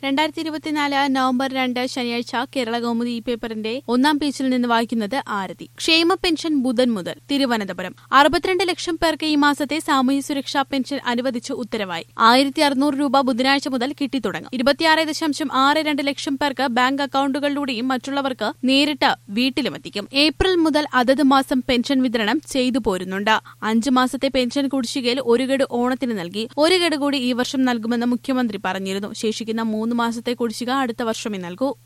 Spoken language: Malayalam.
രണ്ടായിരത്തി ഇരുപത്തിനാല് നവംബർ രണ്ട് ശനിയാഴ്ച കേരള കൗമുദി ഈ പേപ്പറിന്റെ ഒന്നാം പേജിൽ നിന്ന് വായിക്കുന്നത് ആരതി ക്ഷേമ പെൻഷൻ ബുധൻ മുതൽ തിരുവനന്തപുരം അറുപത്തിരണ്ട് ലക്ഷം പേർക്ക് ഈ മാസത്തെ സാമൂഹ്യ സുരക്ഷാ പെൻഷൻ അനുവദിച്ച് ഉത്തരവായി ആയിരത്തി അറുന്നൂറ് രൂപ ബുധനാഴ്ച മുതൽ കിട്ടിത്തുടങ്ങും ഇരുപത്തിയാറ് ദശാംശം ആറ് രണ്ട് ലക്ഷം പേർക്ക് ബാങ്ക് അക്കൌണ്ടുകളിലൂടെയും മറ്റുള്ളവർക്ക് നേരിട്ട് വീട്ടിലുമെത്തിക്കും ഏപ്രിൽ മുതൽ അതത് മാസം പെൻഷൻ വിതരണം ചെയ്തു പോരുന്നുണ്ട് അഞ്ച് മാസത്തെ പെൻഷൻ കുടിശ്ശികയിൽ ഒരു ഗഡു ഓണത്തിന് നൽകി ഒരു ഗഡു കൂടി ഈ വർഷം നൽകുമെന്ന് മുഖ്യമന്ത്രി പറഞ്ഞിരുന്നു ശേഷിക്കുന്ന മൂന്ന് മാസത്തെ കുടിശ്ശിക അടുത്ത വർഷമേ നൽകൂ